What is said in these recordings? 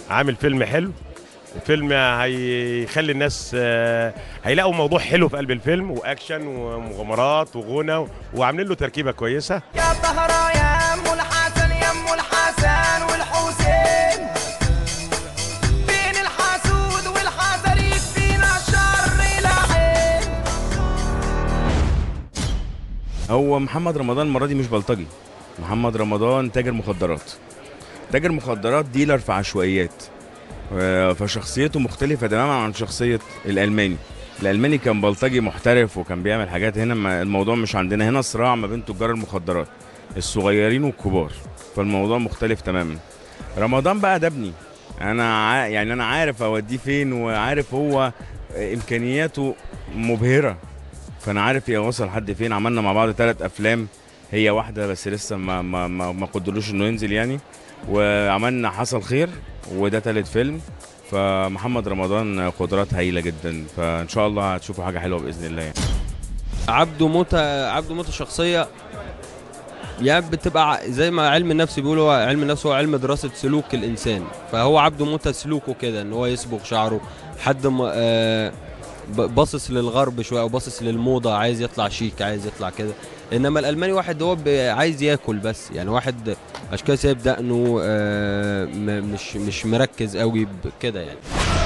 عامل فيلم حلو فيلم هيخلي الناس آه، هيلاقوا موضوع حلو في قلب الفيلم واكشن ومغامرات وغنى وعاملين له تركيبه كويسه يا طهرة يا ام الحسن يا ام الحسن والحسين بين الحسود والحذر يكفينا شر العين هو محمد رمضان المره دي مش بلطجي محمد رمضان تاجر مخدرات تاجر مخدرات ديلر في عشوائيات آه، فشخصيته مختلفة تماما عن شخصية الألماني الألماني كان بلطجي محترف وكان بيعمل حاجات هنا ما- الموضوع مش عندنا هنا صراع ما بين تجار المخدرات الصغيرين والكبار فالموضوع مختلف تماما رمضان بقى ده ابني انا ع... يعني انا عارف اوديه فين وعارف هو امكانياته مبهره فانا عارف هي وصل لحد فين عملنا مع بعض ثلاث افلام هي واحده بس لسه ما ما ما, ما قدروش انه ينزل يعني وعملنا حصل خير وده ثالث فيلم فمحمد رمضان قدرات هايله جدا فان شاء الله هتشوفوا حاجه حلوه باذن الله يعني. عبده موتة عبده موتة شخصية يعني بتبقى ع- زي ما علم النفس بيقول هو علم النفس هو علم دراسة سلوك الإنسان فهو عبده موتة سلوكه كده إن هو يصبغ شعره حد م- آه، ب- باصص للغرب شوية أو باصص للموضة عايز يطلع شيك عايز يطلع كده إنما الألماني واحد هو ب- عايز ياكل بس يعني واحد عشان كده سايب دقنه آه، م- مش مش مركز قوي كده يعني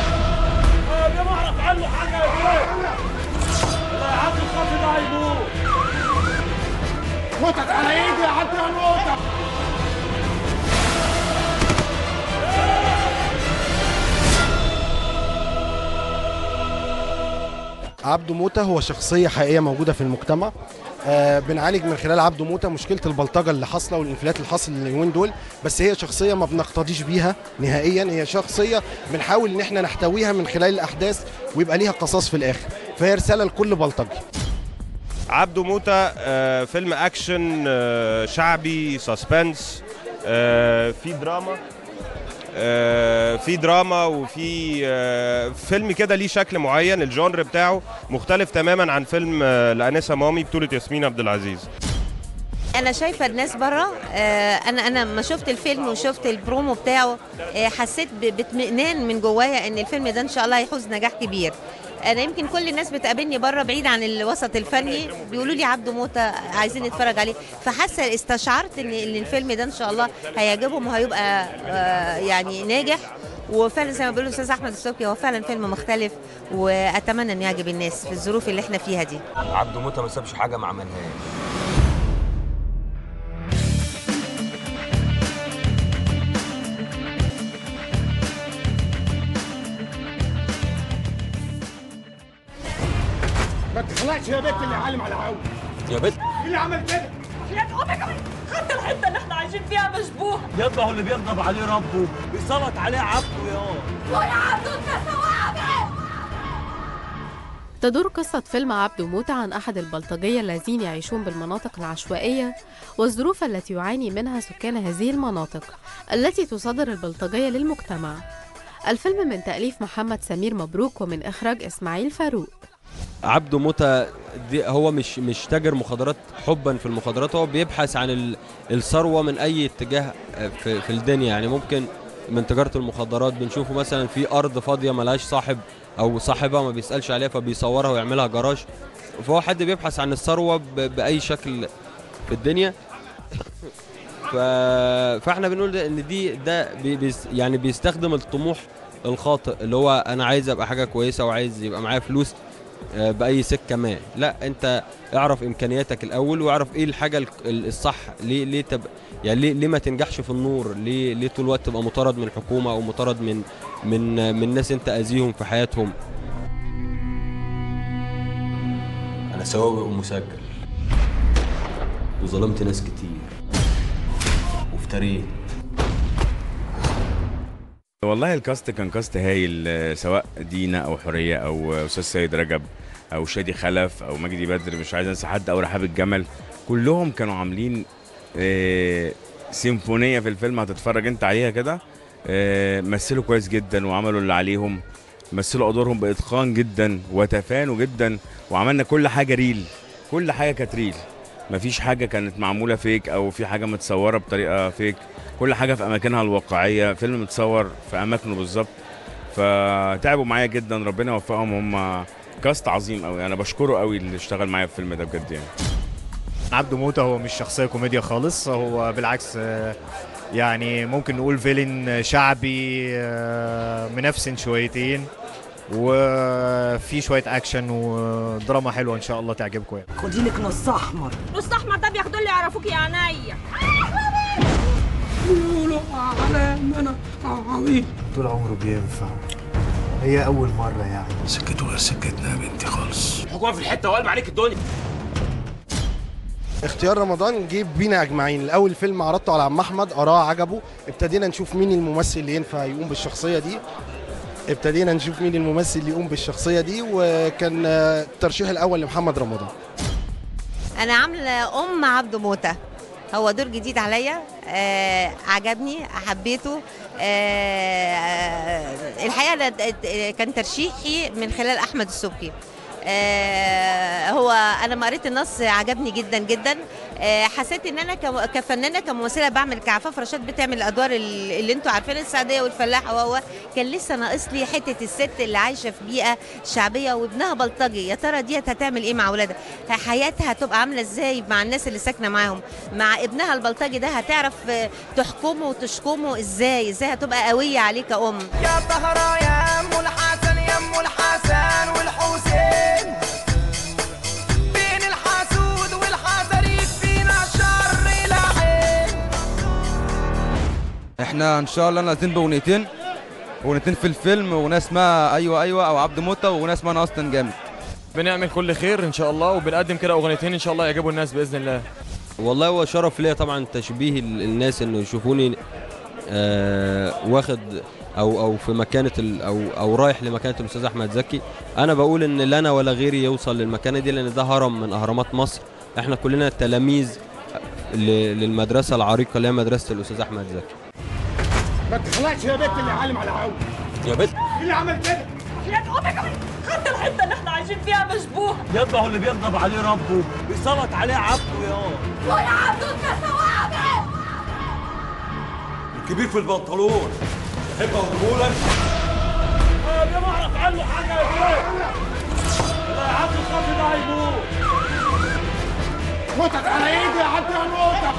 عبده موتة هو شخصية حقيقية موجودة في المجتمع آه بنعالج من خلال عبده موتة مشكلة البلطجة اللي حاصلة والانفلات اللي حاصل اليومين دول بس هي شخصية ما بنقتضيش بيها نهائيا هي شخصية بنحاول ان احنا نحتويها من خلال الاحداث ويبقى ليها قصاص في الاخر فهي رسالة لكل بلطجي عبده موتة آه، فيلم اكشن آه، شعبي سسبنس آه، في دراما آه، في دراما وفي آه، فيلم كده ليه شكل معين الجونر بتاعه مختلف تماما عن فيلم آه، لأنسة مامي بطولة ياسمين عبد العزيز انا شايفه الناس بره آه، انا انا لما شفت الفيلم وشفت البرومو بتاعه آه، حسيت ب- باطمئنان من جوايا ان الفيلم ده ان شاء الله هيحوز نجاح كبير انا يمكن كل الناس بتقابلني بره بعيد عن الوسط الفني بيقولوا لي عبده موتة عايزين نتفرج عليه فحاسه استشعرت ان إن الفيلم ده ان شاء الله هيعجبهم وهيبقى آه، يعني ناجح وفعلا زي ما بيقول الاستاذ احمد السوقي هو فعلا فيلم مختلف واتمنى انه يعجب الناس في الظروف اللي احنا فيها دي عبده موته ما سابش حاجه ما عملهاش ما تخلعش يا بنت اللي عالم على عون يا بنت مين اللي عمل كده؟ حتى الحته اللي احنا عايشين فيها مشبوهه يبقى هو اللي بيغضب عليه ربه بيسلط عليه عبده يا ويا عبدو انت سواعبه تدور قصة فيلم عبده موتة عن أحد البلطجية الذين يعيشون بالمناطق العشوائية والظروف التي يعاني منها سكان هذه المناطق التي تصدر البلطجية للمجتمع الفيلم من تأليف محمد سمير مبروك ومن إخراج إسماعيل فاروق عبده موتة دي هو مش مش تاجر مخدرات حبا في المخدرات هو بيبحث عن ال- الثروه من اي اتجاه في, في الدنيا يعني ممكن من تجاره المخدرات بنشوفه مثلا في ارض فاضيه ملهاش صاحب او صاحبها ما بيسالش عليها فبيصورها ويعملها جراج فهو حد بيبحث عن الثروه ب- باي شكل في الدنيا ف... فاحنا بنقول ده ان دي ده بي بيس يعني بيستخدم الطموح الخاطئ اللي هو انا عايز ابقى حاجه كويسه وعايز يبقى معايا فلوس آه، باي سكه ما لا انت اعرف امكانياتك الاول واعرف ايه الحاجه ال- ال- الصح ليه ليه تب يعني ليه, ليه ما تنجحش في النور ليه ليه طول الوقت تبقى مطارد من الحكومه او مطارد من من من ناس انت اذيهم في حياتهم انا سوابق ومسجل وظلمت ناس كتير وافتريت والله الكاست كان كاست هايل آه، سواء دينا او حوريه او آه، استاذ سيد رجب او شادي خلف او مجدي بدر مش عايز انسى حد او رحاب الجمل كلهم كانوا عاملين آه، سيمفونيه في الفيلم هتتفرج انت عليها كده آه، مثلوا كويس جدا وعملوا اللي عليهم مثلوا ادوارهم باتقان جدا وتفانوا جدا وعملنا كل حاجه ريل كل حاجه كانت ريل مفيش حاجه كانت معموله فيك او في حاجه متصوره بطريقه فيك كل حاجه في اماكنها الواقعيه فيلم متصور في اماكنه بالظبط فتعبوا معايا جدا ربنا يوفقهم هم كاست عظيم قوي انا بشكره قوي اللي اشتغل معايا في الفيلم ده بجد يعني عبده موتة هو مش شخصية كوميديا خالص هو بالعكس آه، يعني ممكن نقول فيلن شعبي آه، منافسن شويتين وفي شوية أكشن ودراما حلوة إن شاء الله تعجبكم يعني. خدي لك نص احمر نص احمر ده بياخدوا اللي يعرفوك يا عينيا يقولوا على ان انا عبيط طول عمره بينفع هي أول مرة يعني سكته غير سكتنا يا بنتي خالص الحكومه في الحته وقلب عليك الدنيا اختيار رمضان جه بينا اجمعين الاول فيلم عرضته على عم احمد اراه عجبه ابتدينا نشوف مين الممثل اللي ينفع يقوم بالشخصيه دي ابتدينا نشوف مين الممثل اللي يقوم بالشخصيه دي وكان آه، الترشيح الاول لمحمد رمضان انا عامله ام عبد موته هو دور جديد عليا آه عجبني حبيته آه الحقيقه ده- ده- كان ترشيحي من خلال احمد السبكي آه هو انا ما قريت النص عجبني جدا جدا آه حسيت ان انا كم- كفنانه كممثله بعمل كعفاف رشاد بتعمل الادوار ال- اللي انتوا عارفين السعديه والفلاحه وهو كان لسه ناقص لي حته الست اللي عايشه في بيئه شعبيه وابنها بلطجي يا ترى ديت هتعمل ايه مع اولادها حياتها هتبقى عامله ازاي مع الناس اللي ساكنه معاهم مع ابنها البلطجي ده هتعرف آه، تحكمه وتشكمه ازاي ازاي هتبقى قويه عليه كأم يا طهرة يا ام الحسن يا ام الحسن والحسين بين الحسود والحسد يكفينا شر العين احنا ان شاء الله نازلين باغنيتين اغنيتين في الفيلم اغنيه اسمها ايوه ايوه او عبد موته واغنيه اسمها انا اصلا جامد بنعمل كل خير ان شاء الله وبنقدم كده اغنيتين ان شاء الله يعجبوا الناس باذن الله والله هو شرف ليا طبعا تشبيه ال- الناس انه يشوفوني آه واخد او او في مكانه ال او او رايح لمكانه الاستاذ احمد زكي انا بقول ان لا انا ولا غيري يوصل للمكانه دي لان ده هرم من اهرامات مصر احنا كلنا تلاميذ ل- للمدرسه العريقه اللي هي مدرسه الاستاذ احمد زكي ما تخلقش يا بنت اللي عالم على عون يا بنت مين اللي عمل كده؟ يا امك خد الحته اللي احنا عايشين فيها مشبوهه يبقى هو اللي بيغضب عليه ربه بيسلط عليه عبده يا ويا عبد انت سوابق الكبير في البنطلون تحب اقوله لك يا ما اعرف عنه حاجه يا بيه لا يا عبد الخاطر ده هيموت موتك على ايدي يا عبد يا موتك